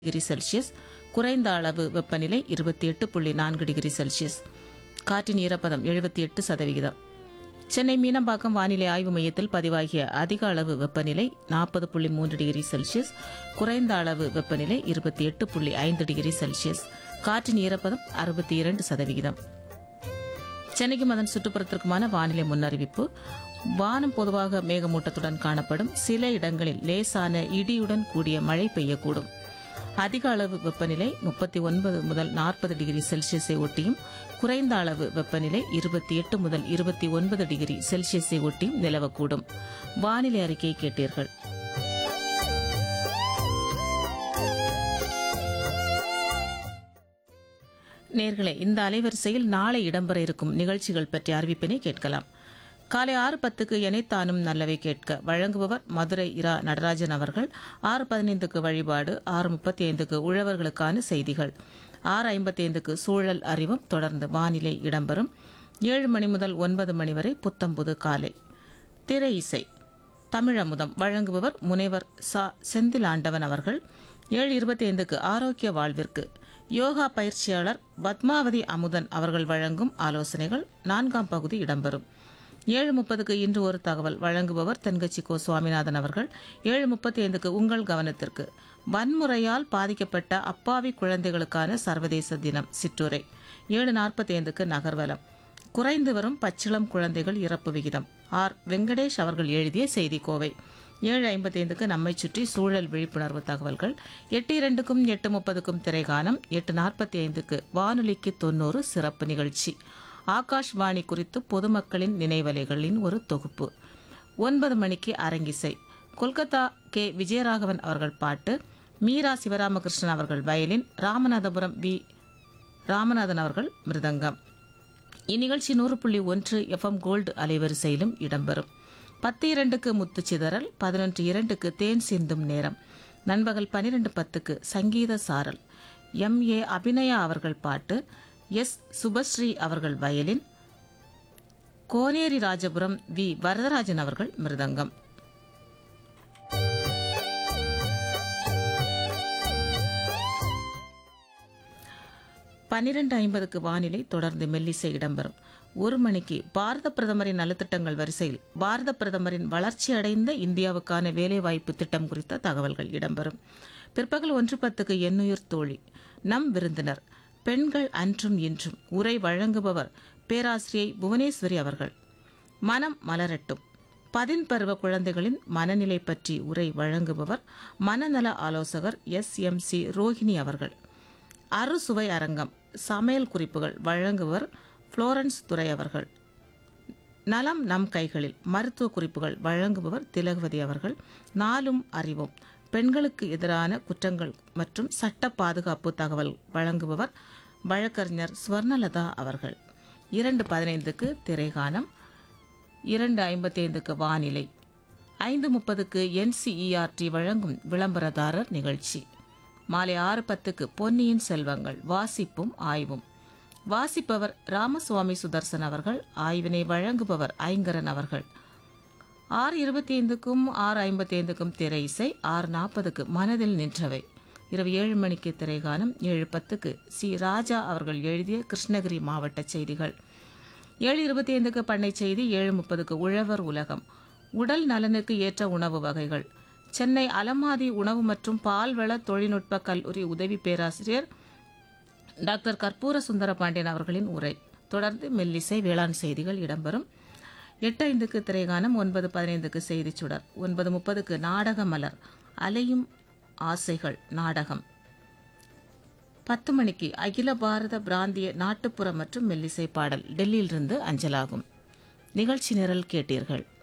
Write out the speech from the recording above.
degree Celsius குறைந்த அளவு வெப்பநிலை இருபத்தி எட்டு புள்ளி நான்கு டிகிரி செல்சியஸ் காற்றின் ஈரப்பதம் எழுபத்தி எட்டு சதவிகிதம் சென்னை மீனம்பாக்கம் வானிலை ஆய்வு மையத்தில் பதிவாகிய அதிக அளவு வெப்பநிலை நாற்பது புள்ளி மூன்று டிகிரி செல்சியஸ் குறைந்த அளவு வெப்பநிலை இருபத்தி எட்டு புள்ளி ஐந்து டிகிரி செல்சியஸ் காற்றின் ஈரப்பதம் அறுபத்தி இரண்டு சதவிகிதம் சென்னைக்கும் அதன் சுற்றுப்புறத்திற்குமான வானிலை முன்னறிவிப்பு வானம் பொதுவாக மேகமூட்டத்துடன் காணப்படும் சில இடங்களில் லேசான இடியுடன் கூடிய மழை பெய்யக்கூடும் அதிக அளவு வெப்பநிலை முப்பத்தி ஒன்பது முதல் நாற்பது டிகிரி செல்சியஸை ஒட்டியும் குறைந்த அளவு வெப்பநிலை இருபத்தி எட்டு முதல் இருபத்தி ஒன்பது டிகிரி செல்சியஸை ஒட்டியும் நிலவக்கூடும் வானிலை அறிக்கையை கேட்டீர்கள் நேர்களே இந்த அலைவரிசையில் நாளை இடம்பெற இருக்கும் நிகழ்ச்சிகள் பற்றிய அறிவிப்பினை கேட்கலாம் காலை ஆறு பத்துக்கு எனைத்தானும் நல்லவை கேட்க வழங்குபவர் மதுரை இரா நடராஜன் அவர்கள் ஆறு பதினைந்துக்கு வழிபாடு ஆறு முப்பத்தி ஐந்துக்கு உழவர்களுக்கான செய்திகள் ஆறு ஐம்பத்தி ஐந்துக்கு சூழல் அறிவும் தொடர்ந்து வானிலை இடம்பெறும் ஏழு மணி முதல் ஒன்பது மணி வரை புத்தம்புது காலை திரை இசை தமிழமுதம் வழங்குபவர் முனைவர் சா செந்திலாண்டவன் அவர்கள் ஏழு இருபத்தி ஐந்துக்கு ஆரோக்கிய வாழ்விற்கு யோகா பயிற்சியாளர் பத்மாவதி அமுதன் அவர்கள் வழங்கும் ஆலோசனைகள் நான்காம் பகுதி இடம்பெறும் ஏழு முப்பதுக்கு இன்று ஒரு தகவல் வழங்குபவர் தென்கட்சி கோ சுவாமிநாதன் அவர்கள் ஏழு முப்பத்தி ஐந்துக்கு உங்கள் கவனத்திற்கு வன்முறையால் பாதிக்கப்பட்ட அப்பாவி குழந்தைகளுக்கான சர்வதேச தினம் சிற்றுரை ஏழு நாற்பத்தி ஐந்துக்கு நகர்வலம் குறைந்து வரும் பச்சிளம் குழந்தைகள் இறப்பு விகிதம் ஆர் வெங்கடேஷ் அவர்கள் எழுதிய செய்தி கோவை ஏழு ஐம்பத்தைந்துக்கு நம்மை சுற்றி சூழல் விழிப்புணர்வு தகவல்கள் எட்டு இரண்டுக்கும் எட்டு முப்பதுக்கும் திரைகானம் எட்டு நாற்பத்தி ஐந்துக்கு வானொலிக்கு தொண்ணூறு சிறப்பு நிகழ்ச்சி ஆகாஷ்வாணி குறித்து பொதுமக்களின் நினைவலைகளின் ஒரு தொகுப்பு ஒன்பது மணிக்கு அரங்கிசை கொல்கத்தா கே விஜயராகவன் அவர்கள் பாட்டு மீரா சிவராமகிருஷ்ணன் அவர்கள் வயலின் ராமநாதபுரம் வி ராமநாதன் அவர்கள் மிருதங்கம் இந்நிகழ்ச்சி நூறு புள்ளி ஒன்று எஃப்எம் கோல்டு அலைவரிசையிலும் இடம்பெறும் பத்து இரண்டுக்கு முத்து சிதறல் பதினொன்று இரண்டுக்கு தேன் சிந்தும் நேரம் நண்பகல் பன்னிரெண்டு பத்துக்கு சங்கீத சாரல் எம் ஏ அபிநயா அவர்கள் பாட்டு எஸ் சுபஸ்ரீ அவர்கள் வயலின் கோனேரி ராஜபுரம் வி வரதராஜன் அவர்கள் மிருதங்கம் பன்னிரண்டு ஐம்பதுக்கு வானிலை தொடர்ந்து மெல்லிசை இடம்பெறும் ஒரு மணிக்கு பாரத பிரதமரின் நலத்திட்டங்கள் வரிசையில் பாரத பிரதமரின் வளர்ச்சியடைந்த இந்தியாவுக்கான வேலைவாய்ப்பு திட்டம் குறித்த தகவல்கள் இடம்பெறும் பிற்பகல் ஒன்று பத்துக்கு எண்ணுயிர் தோழி நம் விருந்தினர் பெண்கள் அன்றும் இன்றும் உரை வழங்குபவர் பேராசிரியை புவனேஸ்வரி அவர்கள் மனம் மலரட்டும் பதின் பருவ குழந்தைகளின் மனநிலை பற்றி உரை வழங்குபவர் மனநல ஆலோசகர் எஸ் எம் சி ரோஹிணி அவர்கள் அறுசுவை அரங்கம் சமையல் குறிப்புகள் வழங்குவர் புளோரன்ஸ் துரை அவர்கள் நலம் நம் கைகளில் மருத்துவ குறிப்புகள் வழங்குபவர் திலகவதி அவர்கள் நாளும் அறிவோம் பெண்களுக்கு எதிரான குற்றங்கள் மற்றும் சட்ட பாதுகாப்பு தகவல் வழங்குபவர் வழக்கறிஞர் ஸ்வர்ணலதா அவர்கள் இரண்டு பதினைந்துக்கு திரைகானம் இரண்டு ஐம்பத்தி ஐந்துக்கு வானிலை ஐந்து முப்பதுக்கு என்சிஇஆர்டி வழங்கும் விளம்பரதாரர் நிகழ்ச்சி மாலை ஆறு பத்துக்கு பொன்னியின் செல்வங்கள் வாசிப்பும் ஆய்வும் வாசிப்பவர் ராமசுவாமி சுதர்சன் அவர்கள் ஆய்வினை வழங்குபவர் ஐங்கரன் அவர்கள் ஆறு இருபத்தி ஐந்துக்கும் ஆறு ஐம்பத்தி ஐந்துக்கும் திரை இசை ஆறு நாற்பதுக்கு மனதில் நின்றவை இரவு ஏழு மணிக்கு திரைகானம் ஏழு பத்துக்கு சி ராஜா அவர்கள் எழுதிய கிருஷ்ணகிரி மாவட்ட செய்திகள் ஏழு இருபத்தி ஐந்துக்கு பண்ணை செய்தி ஏழு முப்பதுக்கு உழவர் உலகம் உடல் நலனுக்கு ஏற்ற உணவு வகைகள் சென்னை அலமாதி உணவு மற்றும் பால்வள தொழில்நுட்ப கல்லூரி உதவி பேராசிரியர் டாக்டர் கற்பூர சுந்தர பாண்டியன் அவர்களின் உரை தொடர்ந்து மெல்லிசை வேளாண் செய்திகள் இடம்பெறும் எட்டு ஐந்துக்கு திரைகானம் ஒன்பது பதினைந்துக்கு செய்திச் சுடர் ஒன்பது முப்பதுக்கு நாடக மலர் அலையும் ஆசைகள் நாடகம் பத்து மணிக்கு அகில பாரத பிராந்திய நாட்டுப்புற மற்றும் மெல்லிசை பாடல் டெல்லியிலிருந்து அஞ்சலாகும் நிகழ்ச்சி நிரல் கேட்டீர்கள்